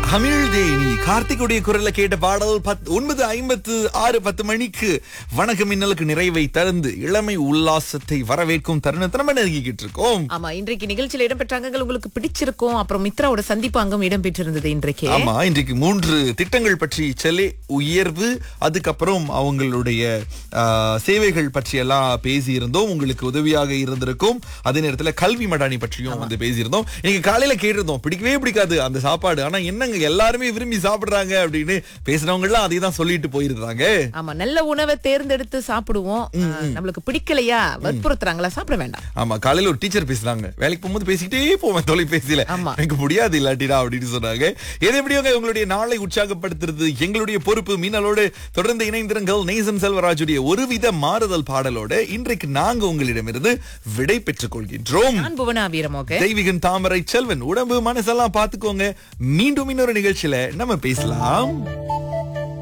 தமிழ்தேனி கார்த்திகுடைய குரல்ல கேட்ட பாடல் பத் ஒன்பது ஐம்பத்து ஆறு பத்து மணிக்கு வணக்கம் மின்னலுக்கு நிறைவை தந்து இளமை உல்லாசத்தை வரவேற்கும் தருணத்தை நம்ம நெருங்கிக்கிட்டு இருக்கோம் ஆமா இன்றைக்கு நிகழ்ச்சியில இடம்பெற்ற அங்கங்கள் உங்களுக்கு பிடிச்சிருக்கும் அப்புறம் மித்ராவோட சந்திப்பு அங்கம் இடம்பெற்றிருந்தது இன்றைக்கு ஆமா இன்றைக்கு மூன்று திட்டங்கள் பற்றி செல்லே உயர்வு அதுக்கப்புறம் அவங்களுடைய ஆ, சேவைகள் பற்றி எல்லாம் பேசி இருந்தோம் உங்களுக்கு உதவியாக இருந்திருக்கும் அதே நேரத்துல கல்வி மடானி பற்றியும் வந்து பேசியிருந்தோம் இன்னைக்கு காலையில கேட்டிருந்தோம் பிடிக்கவே பிடிக்காது அந்த சாப்பாடு ஆனா என்னங்க எல்லாருமே விரும்பி சாப்பிடுறாங்க அப்படின்னு பேசுறவங்க எல்லாம் அதை தான் சொல்லிட்டு போயிருந்தாங்க ஆமா நல்ல உணவை தேர்ந்தெடுத்து சாப்பிடுவோம் ஆ, நம்மளுக்கு பிடிக்கலையா வற்புறுத்துறாங்களா சாப்பிட வேண்டாம் ஆமா காலையில ஒரு டீச்சர் பேசுனாங்க வேலைக்கு போகும்போது பேசிக்கிட்டே போவேன் தொலைபேசியில ஆமா. எனக்கு முடியாது இல்லாட்டிடா அப்படின்னு சொன்னாங்க எது எப்படியோங்க உங்களுடைய நாளை உற்சாகப்படுத்துறது எங்களுடைய பொறுப்பு மீனலோடு தொடர்ந்து இணைந்திருங்கள் நேசன் செல்வராஜுடைய ஒருவித மாறுதல் பாடலோட இன்றைக்கு நாங்க உங்களிடமிருந்து விடை பெற்றுக் கொள்கின்றோம் நான் புவனா வீரமோக தெய்வீகன் தாமரை செல்வன் உடம்பு மனசெல்லாம் பாத்துக்கோங்க மீண்டும் இன்னொரு நிகழ்ச்சியில நம்ம பேசலாம்